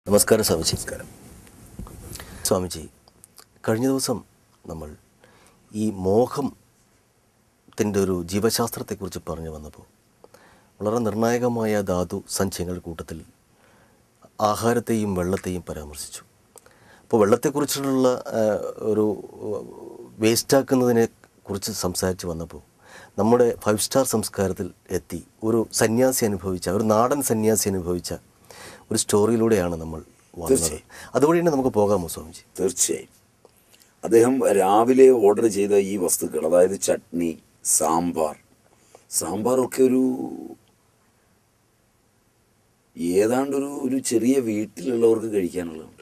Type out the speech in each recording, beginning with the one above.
നമസ്കാരം സ്വാമിജി നമസ്കാരം സ്വാമിജി കഴിഞ്ഞ ദിവസം നമ്മൾ ഈ മോഹത്തിൻ്റെ ഒരു ജീവശാസ്ത്രത്തെക്കുറിച്ച് പറഞ്ഞു വന്നപ്പോൾ വളരെ നിർണായകമായ ധാതു സഞ്ചയങ്ങൾ കൂട്ടത്തിൽ ആഹാരത്തെയും വെള്ളത്തെയും പരാമർശിച്ചു അപ്പോൾ വെള്ളത്തെക്കുറിച്ചുള്ള ആ, ഒരു വേസ്റ്റാക്കുന്നതിനെ കുറിച്ച് സംസാരിച്ച് വന്നപ്പോൾ നമ്മുടെ ഫൈവ് സ്റ്റാർ സംസ്കാരത്തിൽ എത്തി ഒരു സന്യാസി അനുഭവിച്ച ഒരു നാടൻ സന്യാസി അനുഭവിച്ച ഒരു സ്റ്റോറിയിലൂടെയാണ് നമ്മൾ വന്നത് തീർച്ചയായും. അതുവഴി തന്നെ നമുക്ക് പോകാമോ സ്വാമിജി തീർച്ചയായും അദ്ദേഹം രാവിലെ ഓർഡർ ചെയ്ത ഈ വസ്തുക്കൾ അതായത് ചട്നി സാമ്പാർ സാമ്പാറൊക്കെ ഒരു ഏതാണ്ട് ഒരു ഒരു ചെറിയ വീട്ടിലുള്ളവർക്ക് കഴിക്കാനുള്ളതുണ്ട്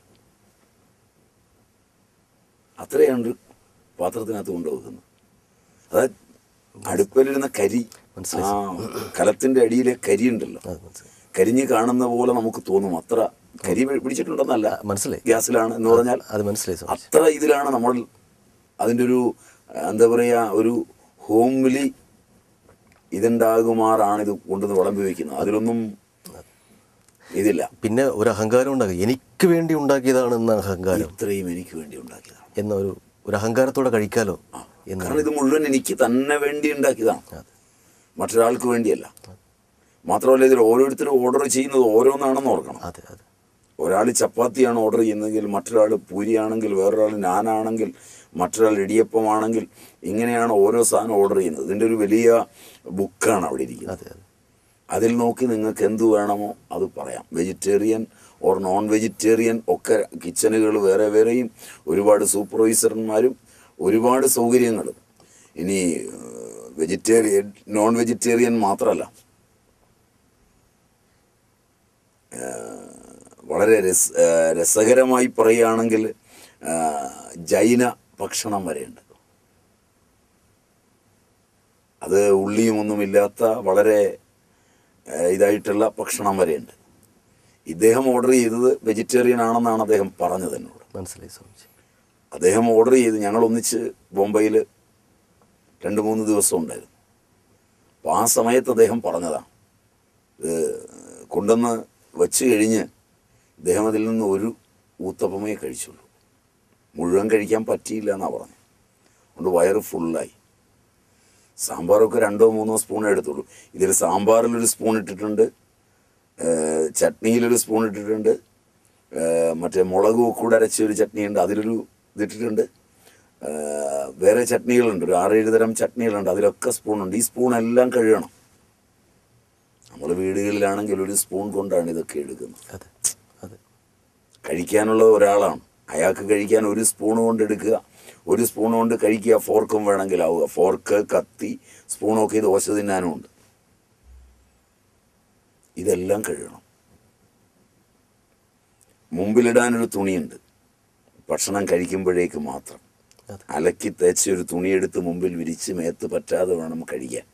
അത്രയാണ് ഒരു പാത്രത്തിനകത്ത് കൊണ്ടുവെക്കുന്നത് അതായത് അടുപ്പിലിരുന്ന കരി ആ കലത്തിന്റെ അടിയിലെ കരി ഉണ്ടല്ലോ അത് മനസ്സിലായി കരിഞ്ഞ് കാണുന്ന പോലെ നമുക്ക് തോന്നും അത്ര കരി പിടിച്ചിട്ടുണ്ടെന്നല്ല മനസ്സിലായി ഗ്യാസിലാണ് എന്ന് പറഞ്ഞാൽ അത് മനസ്സിലായി സ്വാമിജി അത്ര ഇതിലാണ് നമ്മൾ അതിൻ്റെ ഒരു എന്താ പറയുക ഒരു ഹോംലി ഇതുണ്ടാകുമാറാണ് ഇത് കൊണ്ടുവന്ന് വിളമ്പി വയ്ക്കുന്നത് അതിലൊന്നും ഇതില്ല പിന്നെ ഒരു അഹങ്കാരം ഉണ്ടാകും എനിക്ക് വേണ്ടി ഉണ്ടാക്കിയതാണെന്ന അഹങ്കാരം ഇത്രയും എനിക്ക് വേണ്ടി ഉണ്ടാക്കിയതാണ് എന്ന ഒരു ഒരു അഹങ്കാരത്തോടെ കഴിക്കാലോ എന്ന് കാരണം ഇത് മുഴുവൻ എനിക്ക് തന്നെ വേണ്ടി ഉണ്ടാക്കിയതാണ് അതെ മറ്റൊരാൾക്ക് വേണ്ടിയല്ല മാത്രമല്ല ഇതിൽ ഓരോരുത്തരും ഓർഡർ ചെയ്യുന്നത് ഓരോന്നാണെന്ന് ഓർക്കണം അതെ അതെ ഒരാൾ ചപ്പാത്തിയാണ് ഓർഡർ ചെയ്യുന്നതെങ്കിൽ മറ്റൊരാൾ പൂരിയാണെങ്കിൽ വേറൊരാൾ നാനാണെങ്കിൽ മറ്റൊരാൾ ഇടിയപ്പമാണെങ്കിൽ ഇങ്ങനെയാണ് ഓരോ സാധനം ഓർഡർ ചെയ്യുന്നത് ഇതിൻ്റെ ഒരു വലിയ ബുക്കാണ് അവിടെ ഇരിക്കുന്നത് അതെ അതെ അതിൽ നോക്കി നിങ്ങൾക്ക് എന്ത് വേണമോ അത് പറയാം വെജിറ്റേറിയൻ ഓർ നോൺ വെജിറ്റേറിയൻ ഒക്കെ കിച്ചണുകൾ വേറെ വേറെയും ഒരുപാട് സൂപ്പർവൈസർമാരും ഒരുപാട് സൗകര്യങ്ങളും ഇനി വെജിറ്റേറിയൻ നോൺ വെജിറ്റേറിയൻ മാത്രമല്ല വളരെ രസ ആ, രസകരമായി പറയുകയാണെങ്കിൽ ആ, ജൈന ഭക്ഷണം വരെയുണ്ട് അത് ഉള്ളിയും ഒന്നുമില്ലാത്ത വളരെ ആ, ഇതായിട്ടുള്ള ഭക്ഷണം വരെയുണ്ട് ഇദ്ദേഹം ഓർഡർ ചെയ്തത് വെജിറ്റേറിയൻ ആണെന്നാണ് അദ്ദേഹം പറഞ്ഞത് എന്നോട് മനസ്സിലായി സ്വാമിജി അദ്ദേഹം ഓർഡർ ചെയ്ത് ഞങ്ങൾ ഒന്നിച്ച് ബോംബെയിൽ രണ്ട് മൂന്ന് ദിവസം ഉണ്ടായിരുന്നു അപ്പോൾ ആ സമയത്ത് അദ്ദേഹം പറഞ്ഞതാണ് ഇത് കൊണ്ടുവന്ന് വച്ച് കഴിഞ്ഞ് ഇദ്ദേഹം അതിൽ നിന്ന് ഒരു ഊത്തപ്പമേ കഴിച്ചുള്ളൂ മുഴുവൻ കഴിക്കാൻ പറ്റിയില്ല എന്നാണ് പറഞ്ഞത് അതുകൊണ്ട് വയറ് ഫുള്ളായി സാമ്പാറൊക്കെ രണ്ടോ മൂന്നോ സ്പൂൺ എടുത്തുള്ളൂ ഇതിൽ സാമ്പാറിലൊരു സ്പൂൺ ഇട്ടിട്ടുണ്ട് ഏഹ് ചട്നിയിലൊരു സ്പൂൺ ഇട്ടിട്ടുണ്ട് ഏഹ് മറ്റേ മുളക് കൂടെ അരച്ച ഒരു ചട്നിയുണ്ട് അതിലൊരു ഇതിട്ടിട്ടുണ്ട് ഏഹ് വേറെ ചട്നികളുണ്ട് ഒരു ആറേഴ് തരം ചട്നികളുണ്ട് അതിലൊക്കെ സ്പൂണുണ്ട് ഈ സ്പൂൺ എല്ലാം കഴുകണം നമ്മൾ വീടുകളിലാണെങ്കിൽ ഒരു സ്പൂൺ കൊണ്ടാണ് ഇതൊക്കെ എടുക്കുന്നത് അതെ അതെ കഴിക്കാനുള്ളത് ഒരാളാണ് അയാൾക്ക് കഴിക്കാൻ ഒരു സ്പൂൺ കൊണ്ട് എടുക്കുക ഒരു സ്പൂൺ കൊണ്ട് കഴിക്കുക ഫോർക്കും വേണമെങ്കിൽ ആവുക ഫോർക്ക് കത്തി സ്പൂണൊക്കെ ദോശ തിന്നാനും ഉണ്ട് ഇതെല്ലാം കഴുകണം മുമ്പിലിടാനൊരു തുണിയുണ്ട് ഭക്ഷണം കഴിക്കുമ്പോഴേക്ക് മാത്രം അതെ അലക്കി തേച്ച ഒരു തുണിയെടുത്ത് മുമ്പിൽ വിരിച്ച് മേത്ത് പറ്റാതെ വേണം കഴിക്കാൻ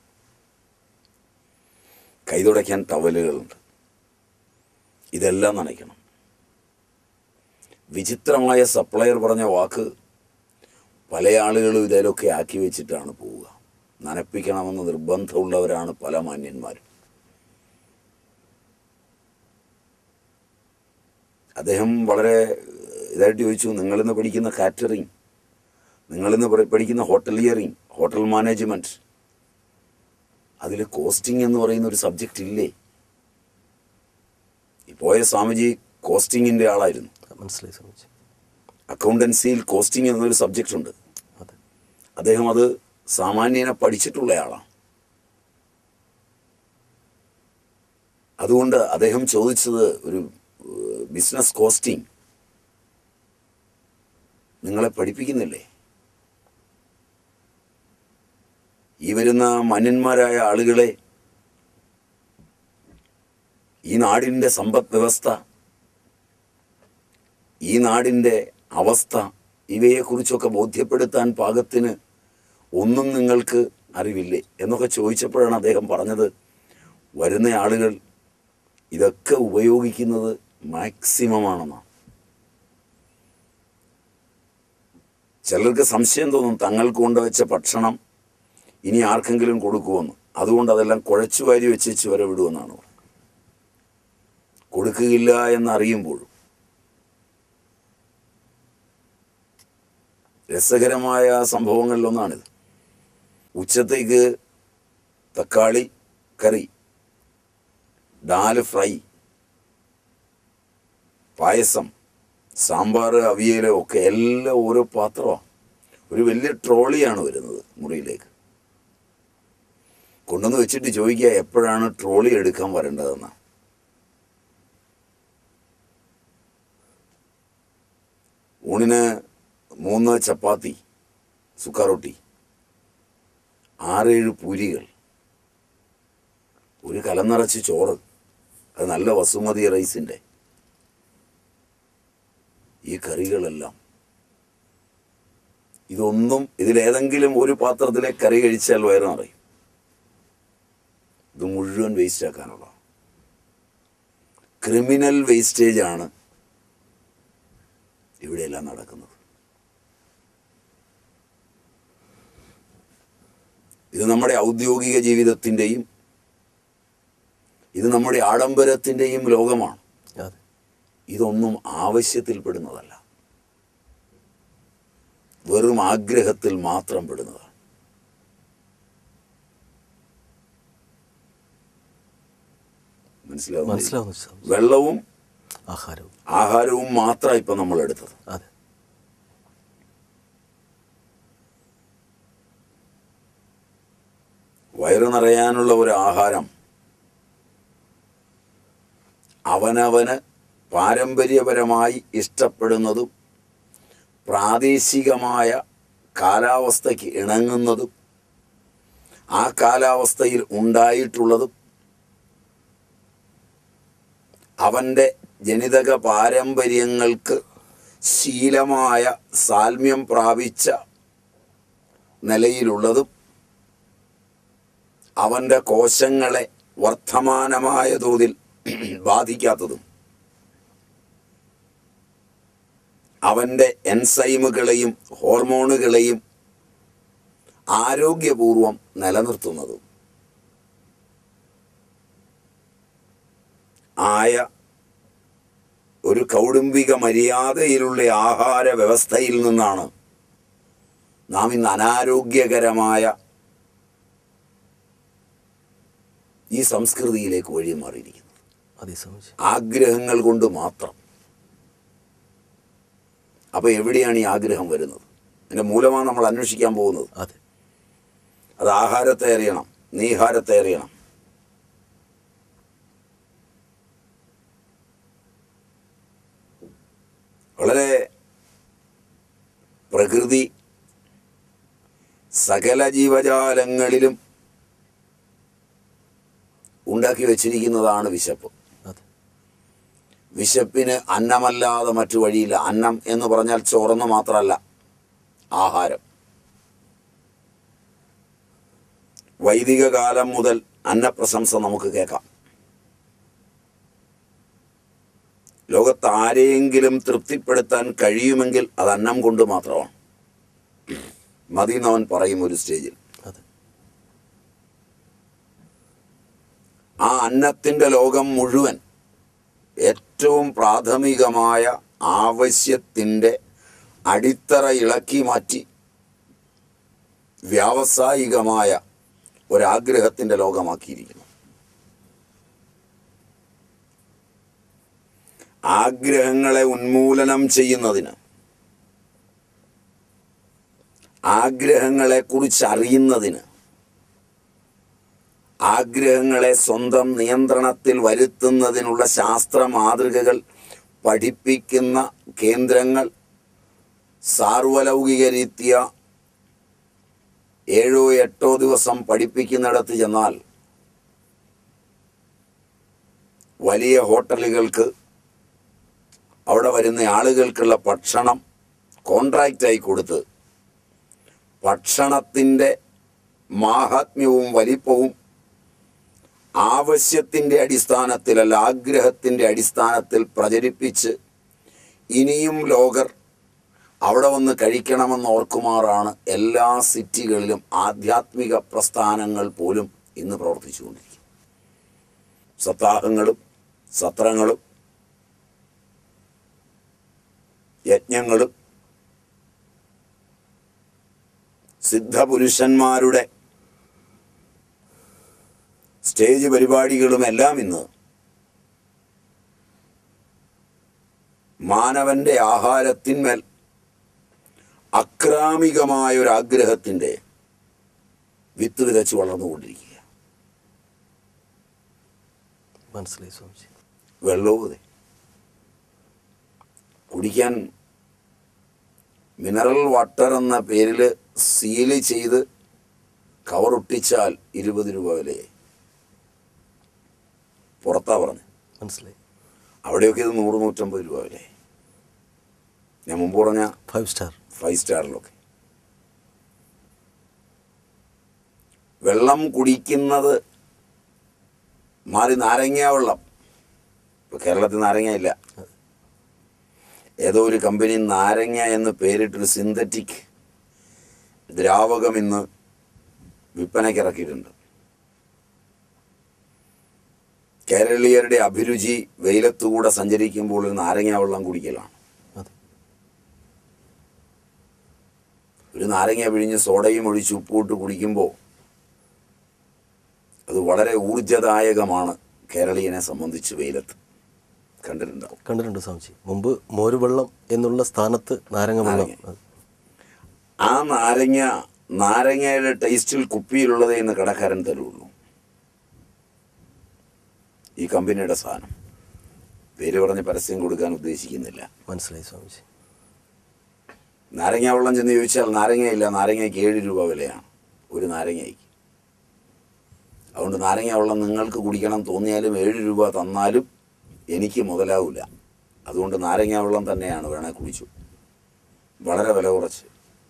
കൈ തുടയ്ക്കാൻ ടവലുകളുണ്ട് ഇതെല്ലാം നനയ്ക്കണം വിചിത്രമായ സപ്ലയർ പറഞ്ഞ വാക്ക് പല ആളുകളും ഇതിലൊക്കെ ആക്കി വെച്ചിട്ടാണ് പോവുക നനപ്പിക്കണമെന്ന് നിർബന്ധമുള്ളവരാണ് പല മാന്യന്മാരും അദ്ദേഹം വളരെ ഇതായിട്ട് ചോദിച്ചു നിങ്ങളിന്ന് പഠിക്കുന്ന കാറ്ററിംഗ് നിങ്ങളിന്ന് പഠി- പഠിക്കുന്ന ഹോട്ടലിയറിംഗ് ഹോട്ടൽ മാനേജ്മെൻറ്റ് അതിൽ കോസ്റ്റിംഗ് എന്ന് പറയുന്ന ഒരു സബ്ജക്റ്റ് ഇല്ലേ ഈ പോയ സ്വാമിജി കോസ്റ്റിങ്ങിൻ്റെ ആളായിരുന്നു മനസ്സിലായി സ്വാമിജി അക്കൗണ്ടൻസിയിൽ കോസ്റ്റിംഗ് എന്നൊരു സബ്ജക്റ്റ് ഉണ്ട് അതെ അദ്ദേഹം അത് സാമാന്യനെ പഠിച്ചിട്ടുള്ള ആളാണ് അതുകൊണ്ട് അദ്ദേഹം ചോദിച്ചത് ഒരു ബിസിനസ് കോസ്റ്റിംഗ് നിങ്ങളെ പഠിപ്പിക്കുന്നില്ലേ ഈ വരുന്ന മന്യന്മാരായ ആളുകളെ ഈ നാടിൻ്റെ സമ്പദ് വ്യവസ്ഥ ഈ നാടിൻ്റെ അവസ്ഥ ഇവയെക്കുറിച്ചൊക്കെ ബോധ്യപ്പെടുത്താൻ പാകത്തിന് ഒന്നും നിങ്ങൾക്ക് അറിവില്ലേ എന്നൊക്കെ ചോദിച്ചപ്പോഴാണ് അദ്ദേഹം പറഞ്ഞത് വരുന്ന ആളുകൾ ഇതൊക്കെ ഉപയോഗിക്കുന്നത് മാക്സിമം ആണെന്നാണ് ചിലർക്ക് സംശയം തോന്നും തങ്ങൾക്ക് കൊണ്ടുവച്ച ഭക്ഷണം ഇനി ആർക്കെങ്കിലും കൊടുക്കുമെന്ന് അതുകൊണ്ട് അതെല്ലാം കുഴച്ചു വാരി വെച്ച് വരെ വിടുമെന്നാണ് പറഞ്ഞത്. കൊടുക്കുകയില്ല എന്നറിയുമ്പോഴും രസകരമായ സംഭവങ്ങളിലൊന്നാണിത് ഉച്ചത്തേക്ക് തക്കാളി കറി ഡാല് ഫ്രൈ പായസം സാമ്പാർ അവിയൽ ഒക്കെ എല്ലാം ഓരോ പാത്രമാണ് ഒരു വലിയ ട്രോളിയാണ് വരുന്നത് മുറിയിലേക്ക് കൊണ്ടുവന്ന് വെച്ചിട്ട് ചോദിക്കുക എപ്പോഴാണ് ട്രോളി എടുക്കാൻ വരേണ്ടതെന്ന് ഊണിന് മൂന്ന് ചപ്പാത്തി സുക്കാറൊട്ടി ആറേഴ് പൂരികൾ ഒരു കലം നിറച്ച് ചോറ് അത് നല്ല വസുമതി റൈസിൻ്റെ ഈ കറികളെല്ലാം ഇതൊന്നും ഇതിലേതെങ്കിലും ഒരു പാത്രത്തിലെ കറി കഴിച്ചാൽ വയറ് നിറയും ഇത് മുഴുവൻ വേസ്റ്റ് ആക്കാനുള്ള ക്രിമിനൽ വേസ്റ്റേജ് ആണ് ഇവിടെയെല്ലാം നടക്കുന്നത് ഇത് നമ്മുടെ ഔദ്യോഗിക ജീവിതത്തിൻ്റെയും ഇത് നമ്മുടെ ആഡംബരത്തിൻ്റെയും ലോകമാണ് അതെ ഇതൊന്നും ആവശ്യത്തിൽപ്പെടുന്നതല്ല വെറും ആഗ്രഹത്തിൽ മാത്രം പെടുന്നതാണ് മനസ്സിലാവും മനസ്സിലാവുന്നു സാർ വെള്ളവും ആഹാരവും ആഹാരവും മാത്രമാണ് ഇപ്പം നമ്മൾ എടുത്തത് അതെ വയറു നിറയാനുള്ള ഒരു ആഹാരം അവനവന് പാരമ്പര്യപരമായി ഇഷ്ടപ്പെടുന്നതും പ്രാദേശികമായ കാലാവസ്ഥയ്ക്ക് ഇണങ്ങുന്നതും ആ കാലാവസ്ഥയിൽ ഉണ്ടായിട്ടുള്ളതും അവൻ്റെ ജനിതക പാരമ്പര്യങ്ങൾക്ക് ശീലമായ സാൽമ്യം പ്രാപിച്ച നിലയിലുള്ളതും അവൻ്റെ കോശങ്ങളെ വർദ്ധമാനമായ തോതിൽ ബാധിക്കാത്തതും അവൻ്റെ എൻസൈമുകളെയും ഹോർമോണുകളെയും ആരോഗ്യപൂർവം നിലനിർത്തുന്നതും ആയ ഒരു കൗടുംബിക മര്യാദയിലുള്ള ആഹാര വ്യവസ്ഥയിൽ നിന്നാണ് നാം ഇന്ന് അനാരോഗ്യകരമായ ഈ സംസ്കൃതിയിലേക്ക് വഴി മാറിയിരിക്കുന്നത് അതിസംശയം ആഗ്രഹങ്ങൾ കൊണ്ട് മാത്രം അപ്പൊ എവിടെയാണ് ഈ ആഗ്രഹം വരുന്നത് അതിന്റെ മൂലമാണ് നമ്മൾ അന്വേഷിക്കാൻ പോകുന്നത് അതെ അത് ആഹാരത്തെ അറിയണം നീഹാരത്തെ അറിയണം വളരെ പ്രകൃതി സകല ജീവജാലങ്ങളിലും ഉണ്ടാക്കി വച്ചിരിക്കുന്നതാണ് വിശപ്പ് അതെ വിശപ്പിന് അന്നമല്ലാതെ മറ്റു വഴിയില്ല അന്നം എന്ന് പറഞ്ഞാൽ ചോറെന്ന് മാത്രമല്ല ആഹാരം വൈദിക കാലം മുതൽ അന്നപ്രശംസ നമുക്ക് കേൾക്കാം ലോകത്ത് ആരെയെങ്കിലും തൃപ്തിപ്പെടുത്താൻ കഴിയുമെങ്കിൽ അത് അന്നം കൊണ്ട് മാത്രമാണ് മതി എന്നവൻ പറയും ഒരു സ്റ്റേജിൽ അതെ ആ അന്നത്തിൻ്റെ ലോകം മുഴുവൻ ഏറ്റവും പ്രാഥമികമായ ആവശ്യത്തിൻ്റെ അടിത്തറ ഇളക്കി മാറ്റി വ്യാവസായികമായ ഒരാഗ്രഹത്തിൻ്റെ ലോകമാക്കിയിരിക്കുന്നു ആഗ്രഹങ്ങളെ ഉന്മൂലനം ചെയ്യുന്നതിന് ആഗ്രഹങ്ങളെക്കുറിച്ച് അറിയുന്നതിന് ആഗ്രഹങ്ങളെ സ്വന്തം നിയന്ത്രണത്തിൽ വരുത്തുന്നതിനുള്ള ശാസ്ത്ര മാതൃകകൾ പഠിപ്പിക്കുന്ന കേന്ദ്രങ്ങൾ സാർവലൗകിക രീത്യ ഏഴോ എട്ടോ ദിവസം പഠിപ്പിക്കുന്നിടത്ത് ചെന്നാൽ വലിയ ഹോട്ടലുകൾക്ക് അവിടെ വരുന്ന ആളുകൾക്കുള്ള ഭക്ഷണം കോൺട്രാക്റ്റായി കൊടുത്ത് ഭക്ഷണത്തിൻ്റെ മാഹാത്മ്യവും വലിപ്പവും ആവശ്യത്തിൻ്റെ അടിസ്ഥാനത്തിലല്ല ആഗ്രഹത്തിൻ്റെ അടിസ്ഥാനത്തിൽ പ്രചരിപ്പിച്ച് ഇനിയും ലോകർ അവിടെ വന്ന് കഴിക്കണമെന്ന് ഓർക്കുമാറാണ് എല്ലാ സിറ്റികളിലും ആധ്യാത്മിക പ്രസ്ഥാനങ്ങൾ പോലും ഇന്ന് പ്രവർത്തിച്ചുകൊണ്ടിരിക്കുന്നത് സപ്താഹങ്ങളും സത്രങ്ങളും യജ്ഞങ്ങളും സിദ്ധപുരുഷന്മാരുടെ സ്റ്റേജ് പരിപാടികളും എല്ലാം ഇന്ന് മാനവന്റെ ആഹാരത്തിന്മേൽ അക്രാമികമായ ഒരു ആഗ്രഹത്തിൻ്റെ വിത്ത് വിതച്ച് വളർന്നുകൊണ്ടിരിക്കുക മനസ്സിലായി സ്വാമിജി വെള്ളവും അതെ കുടിക്കാൻ മിനറൽ വാട്ടർ എന്ന പേരിൽ സീല് ചെയ്ത് കവറൊട്ടിച്ചാൽ ഇരുപത് രൂപ വിലയായി പുറത്താ പറഞ്ഞു മനസ്സിലായി അവിടെയൊക്കെ ഇത് നൂറ് നൂറ്റമ്പത് രൂപ വിലയായി ഞാൻ മുമ്പ് പറഞ്ഞ ഫൈവ് സ്റ്റാർ ഫൈവ് സ്റ്റാറിലൊക്കെ വെള്ളം കുടിക്കുന്നത് മാറി നാരങ്ങ വെള്ളം ഇപ്പൊ കേരളത്തിൽ നാരങ്ങ ഇല്ല ഏതോ ഒരു കമ്പനി നാരങ്ങ എന്ന് പേരിട്ടൊരു സിന്തറ്റിക് ദ്രാവകം ഇന്ന് വിൽപ്പനയ്ക്ക് ഇറക്കിയിട്ടുണ്ട് കേരളീയരുടെ അഭിരുചി വെയിലത്തുകൂടെ സഞ്ചരിക്കുമ്പോൾ ഒരു നാരങ്ങ വെള്ളം കുടിക്കലാണ് അതെ ഒരു നാരങ്ങ പിഴിഞ്ഞ് സോഡയും ഒഴിച്ച് ഉപ്പുമിട്ട് കുടിക്കുമ്പോൾ അത് വളരെ ഊർജദായകമാണ് കേരളീയനെ സംബന്ധിച്ച് വെയിലത്ത് കണ്ടിട്ടുണ്ടാവും കണ്ടിട്ടുണ്ട് സ്വാമിജി മുമ്പ് മോര് വെള്ളം എന്നുള്ള സ്ഥാനത്ത് നാരങ്ങ വെള്ളം നാരങ്ങ. അത് ആ നാരങ്ങ നാരങ്ങയുടെ ടേസ്റ്റിൽ കുപ്പിയിലുള്ളതേ ഇന്ന് കടക്കാരൻ തരുള്ളൂ ഈ കമ്പനിയുടെ സാധനം പേര് പറഞ്ഞ് പരസ്യം കൊടുക്കാൻ ഉദ്ദേശിക്കുന്നില്ല മനസ്സിലായി സ്വാമിജി നാരങ്ങ വെള്ളം ചെന്ന് ചോദിച്ചാൽ നാരങ്ങയില്ല നാരങ്ങയ്ക്ക് ഏഴ് രൂപ വിലയാണ് ഒരു നാരങ്ങയ്ക്ക് അതുകൊണ്ട് നാരങ്ങ വെള്ളം നിങ്ങൾക്ക് കുടിക്കണം തോന്നിയാലും ഏഴ് രൂപ തന്നാലും എനിക്ക് മുതലാവില്ല അതുകൊണ്ട് നാരങ്ങ വെള്ളം തന്നെയാണ് വേണേ കുടിച്ചു വളരെ വില കുറച്ച്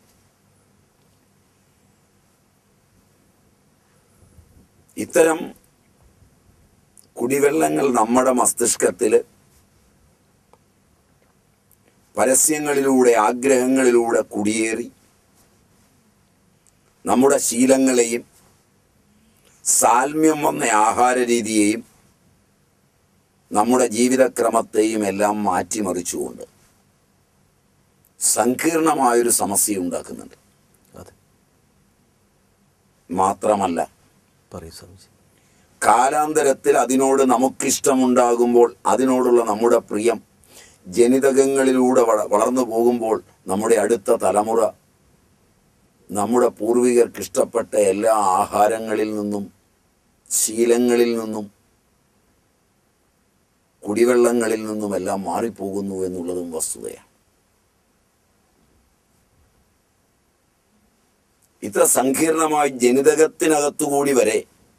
ഇത്തരം കുടിവെള്ളങ്ങൾ നമ്മുടെ മസ്തിഷ്കത്തിൽ പരസ്യങ്ങളിലൂടെ ആഗ്രഹങ്ങളിലൂടെ കുടിയേറി നമ്മുടെ ശീലങ്ങളെയും സാൽമ്യം വന്ന ആഹാര രീതിയെയും നമ്മുടെ ജീവിതക്രമത്തെയും എല്ലാം മാറ്റിമറിച്ചുകൊണ്ട് സങ്കീർണമായൊരു സമസ്യ ഉണ്ടാക്കുന്നുണ്ട് അതെ മാത്രമല്ല പറയൂ സ്വാമിജി കാലാന്തരത്തിൽ അതിനോട് നമുക്കിഷ്ടമുണ്ടാകുമ്പോൾ അതിനോടുള്ള നമ്മുടെ പ്രിയം ജനിതകങ്ങളിലൂടെ വള വളർന്നു പോകുമ്പോൾ നമ്മുടെ അടുത്ത തലമുറ നമ്മുടെ പൂർവികർക്ക് ഇഷ്ടപ്പെട്ട എല്ലാ ആഹാരങ്ങളിൽ നിന്നും ശീലങ്ങളിൽ നിന്നും കുടിവെള്ളങ്ങളിൽ നിന്നുമെല്ലാം മാറിപ്പോകുന്നു എന്നുള്ളതും വസ്തുതയാണ് ഇത്ര സങ്കീർണമായ ജനിതകത്തിനകത്തുകൂടി വരെ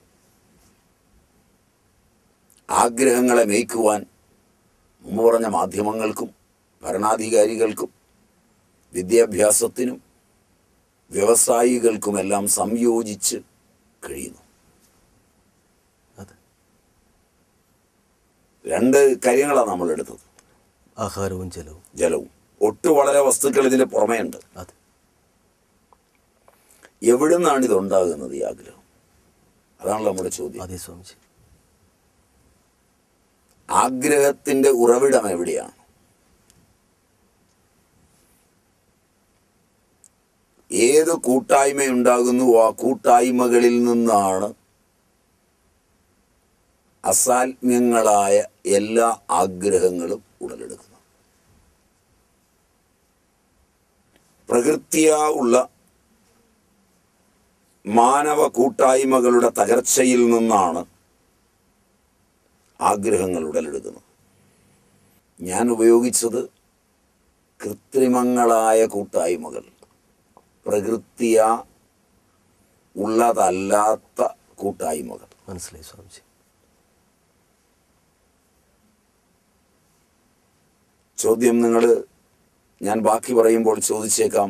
ആഗ്രഹങ്ങളെ മേയ്ക്കുവാൻ മുമ്പ് പറഞ്ഞ മാധ്യമങ്ങൾക്കും ഭരണാധികാരികൾക്കും വിദ്യാഭ്യാസത്തിനും വ്യവസായികൾക്കുമെല്ലാം സംയോജിച്ച് കഴിയുന്നു അതെ രണ്ട് കാര്യങ്ങളാണ് നമ്മൾ എടുത്തത് ആഹാരവും ജലവും ജലവും ഒട്ടു വളരെ വസ്തുക്കൾ ഇതിന് പുറമേ ഉണ്ട് അതെ എവിടുന്നാണ് ഇത് ഉണ്ടാകുന്നത് ഈ ആഗ്രഹം അതാണല്ലോ നമ്മുടെ ചോദ്യം അതെ സ്വാമിജി ആഗ്രഹത്തിന്റെ ഉറവിടം എവിടെയാണ് ഏത് കൂട്ടായ്മയുണ്ടാകുന്നു ആ കൂട്ടായ്മകളിൽ നിന്നാണ് അസാത്മ്യങ്ങളായ എല്ലാ ആഗ്രഹങ്ങളും ഉടലെടുക്കുന്നത് പ്രകൃതിയാ ഉള്ള മാനവ കൂട്ടായ്മകളുടെ തകർച്ചയിൽ നിന്നാണ് ആഗ്രഹങ്ങൾ ഉടലെടുക്കുന്നത് ഞാൻ ഉപയോഗിച്ചത് കൃത്രിമങ്ങളായ കൂട്ടായ്മകൾ പ്രകൃതിയ ഉള്ളതല്ലാത്ത കൂട്ടായ്മകൾ മനസ്സിലായി സ്വാമിജി ചോദ്യം നിങ്ങൾ ഞാൻ ബാക്കി പറയുമ്പോൾ ചോദിച്ചേക്കാം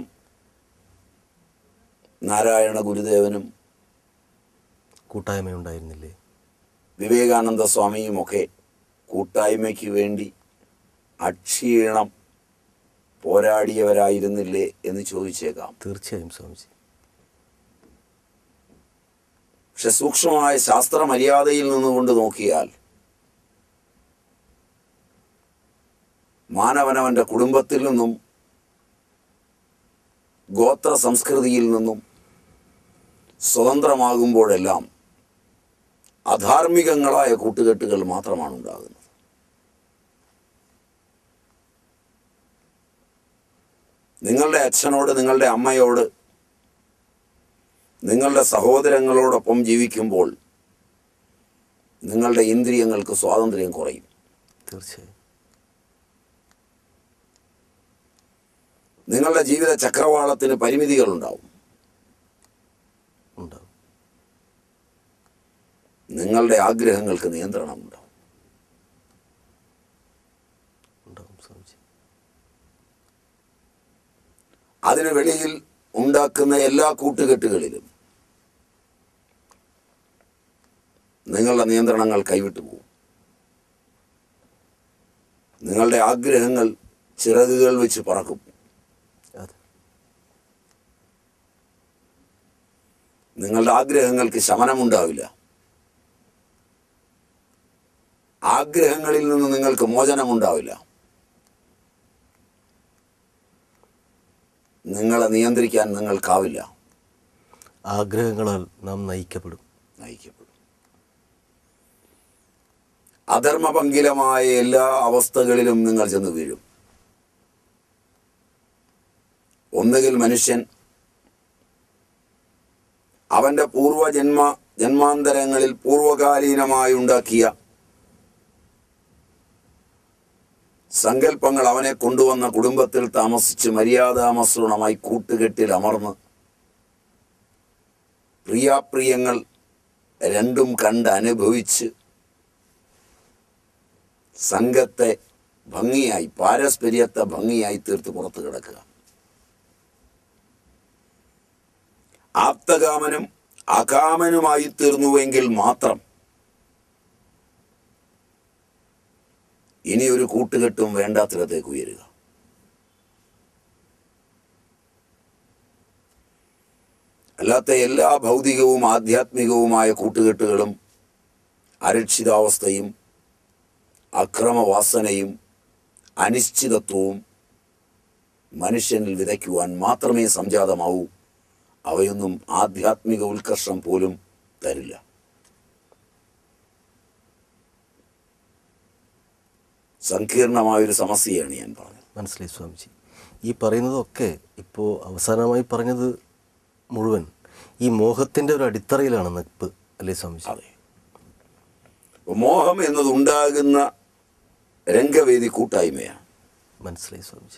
നാരായണ ഗുരുദേവനും കൂട്ടായ്മയുണ്ടായിരുന്നില്ലേ വിവേകാനന്ദ സ്വാമിയുമൊക്കെ കൂട്ടായ്മയ്ക്ക് വേണ്ടി അക്ഷീണം പോരാടിയവരായിരുന്നില്ലേ എന്ന് ചോദിച്ചേക്കാം തീർച്ചയായും സ്വാമിജി പക്ഷെ സൂക്ഷ്മമായ ശാസ്ത്ര മര്യാദയിൽ നിന്നുകൊണ്ട് നോക്കിയാൽ മാനവനവൻ്റെ കുടുംബത്തിൽ നിന്നും ഗോത്ര സംസ്കൃതിയിൽ നിന്നും സ്വതന്ത്രമാകുമ്പോഴെല്ലാം അധാർമികങ്ങളായ കൂട്ടുകെട്ടുകൾ മാത്രമാണ് ഉണ്ടാകുന്നത് നിങ്ങളുടെ അച്ഛനോട് നിങ്ങളുടെ അമ്മയോട് നിങ്ങളുടെ സഹോദരങ്ങളോടൊപ്പം ജീവിക്കുമ്പോൾ നിങ്ങളുടെ ഇന്ദ്രിയങ്ങൾക്ക് സ്വാതന്ത്ര്യം കുറയും തീർച്ചയായും നിങ്ങളുടെ ജീവിത ചക്രവാളത്തിന് പരിമിതികളുണ്ടാവും ഉണ്ടാവും നിങ്ങളുടെ ആഗ്രഹങ്ങൾക്ക് നിയന്ത്രണമുണ്ടാവും ഉണ്ടാവും സ്വാമിജി അതിന് വെളിയിൽ ഉണ്ടാക്കുന്ന എല്ലാ കൂട്ടുകെട്ടുകളിലും നിങ്ങളുടെ നിയന്ത്രണങ്ങൾ കൈവിട്ടു പോകും നിങ്ങളുടെ ആഗ്രഹങ്ങൾ ചിറകുകൾ വെച്ച് പറക്കും അതെ നിങ്ങളുടെ ആഗ്രഹങ്ങൾക്ക് ശമനമുണ്ടാവില്ല ആഗ്രഹങ്ങളിൽ നിന്ന് നിങ്ങൾക്ക് മോചനമുണ്ടാവില്ല നിങ്ങളെ നിയന്ത്രിക്കാൻ നിങ്ങൾക്കാവില്ല ആഗ്രഹങ്ങളാൽ നാം നയിക്കപ്പെടും നയിക്കപ്പെടും അധർമ്മപങ്കിലമായ എല്ലാ അവസ്ഥകളിലും നിങ്ങൾ ചെന്ന് വീഴും ഒന്നുകിൽ മനുഷ്യൻ അവന്റെ പൂർവജന്മ ജന്മാന്തരങ്ങളിൽ പൂർവകാലീനമായി ഉണ്ടാക്കിയ സങ്കല്പങ്ങൾ അവനെ കൊണ്ടുവന്ന കുടുംബത്തിൽ താമസിച്ച് മര്യാദാമസൃണമായി കൂട്ടുകെട്ടിൽ അമർന്ന് പ്രിയാപ്രിയങ്ങൾ രണ്ടും കണ്ട് അനുഭവിച്ച് സംഘത്തെ ഭംഗിയായി പാരസ്പര്യത്തെ ഭംഗിയായി തീർത്ത് പുറത്തു കിടക്കുക ആപ്തകാമനും അകാമനുമായി തീർന്നുവെങ്കിൽ മാത്രം ഇനി ഒരു കൂട്ടുകെട്ടും വേണ്ടാത്തിടത്തേക്ക് ഉയരുക അല്ലാത്ത എല്ലാ ഭൗതികവും ആധ്യാത്മികവുമായ കൂട്ടുകെട്ടുകളും അരക്ഷിതാവസ്ഥയും അക്രമവാസനയും അനിശ്ചിതത്വവും മനുഷ്യനിൽ വിതയ്ക്കുവാൻ മാത്രമേ സംജാതമാവൂ അവയൊന്നും ആധ്യാത്മിക ഉത്കർഷം പോലും തരില്ല സങ്കീർണമായൊരു സമസ്യയാണ് ഞാൻ പറഞ്ഞത് മനസ്സിലായി സ്വാമിജി ഈ പറയുന്നതൊക്കെ ഇപ്പോൾ അവസാനമായി പറഞ്ഞത് മുഴുവൻ ഈ മോഹത്തിൻ്റെ ഒരു അടിത്തറയിലാണ് നിൽപ്പ് അല്ലേ സ്വാമിജി അതെ അപ്പൊ മോഹം എന്നത് ഉണ്ടാകുന്ന രംഗവേദി കൂട്ടായ്മയാണ് മനസ്സിലായി സ്വാമിജി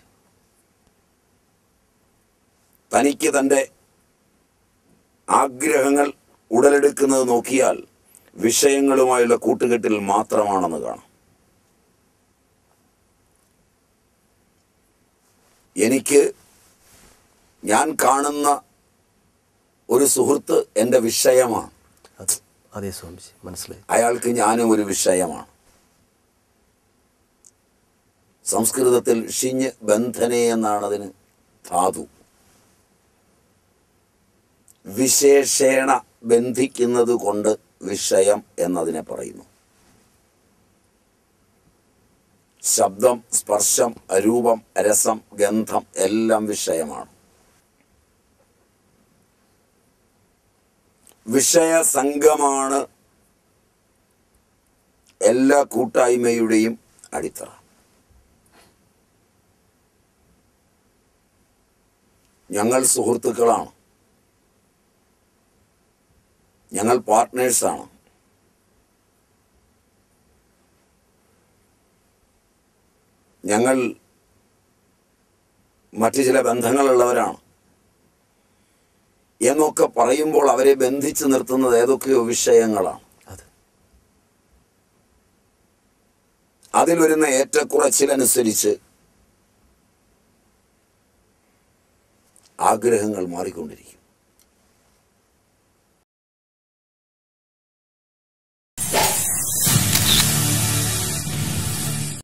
തനിക്ക് തൻ്റെ ആഗ്രഹങ്ങൾ ഉടലെടുക്കുന്നത് നോക്കിയാൽ വിഷയങ്ങളുമായുള്ള കൂട്ടുകെട്ടിൽ മാത്രമാണെന്ന് കാണാം എനിക്ക് ഞാൻ കാണുന്ന ഒരു സുഹൃത്ത് എൻ്റെ വിഷയമാണ് അതെ അതെ സ്വാമിജി മനസ്സിലായി അയാൾക്ക് ഞാനും ഒരു വിഷയമാണ് സംസ്കൃതത്തിൽ ഷിഞ്ഞ് ബന്ധനെ എന്നാണ് അതിന് ധാതു വിശേഷേണ ബന്ധിക്കുന്നത് കൊണ്ട് വിഷയം എന്നതിനെ പറയുന്നു ശബ്ദം സ്പർശം രൂപം രസം ഗന്ധം എല്ലാം വിഷയമാണ് വിഷയസംഗമാണ് എല്ലാ കൂട്ടായ്മയുടെയും അടിത്തറ ഞങ്ങൾ സുഹൃത്തുക്കളാണ് ഞങ്ങൾ പാർട്ട്നേഴ്സാണ് ഞങ്ങൾ മറ്റു ചില ബന്ധങ്ങളുള്ളവരാണ് എന്നൊക്കെ പറയുമ്പോൾ അവരെ ബന്ധിച്ച് നിർത്തുന്നത് ഏതൊക്കെയോ വിഷയങ്ങളാണ് അതെ അതിൽ വരുന്ന ഏറ്റക്കുറച്ചിലനുസരിച്ച് ആഗ്രഹങ്ങൾ മാറിക്കൊണ്ടിരിക്കും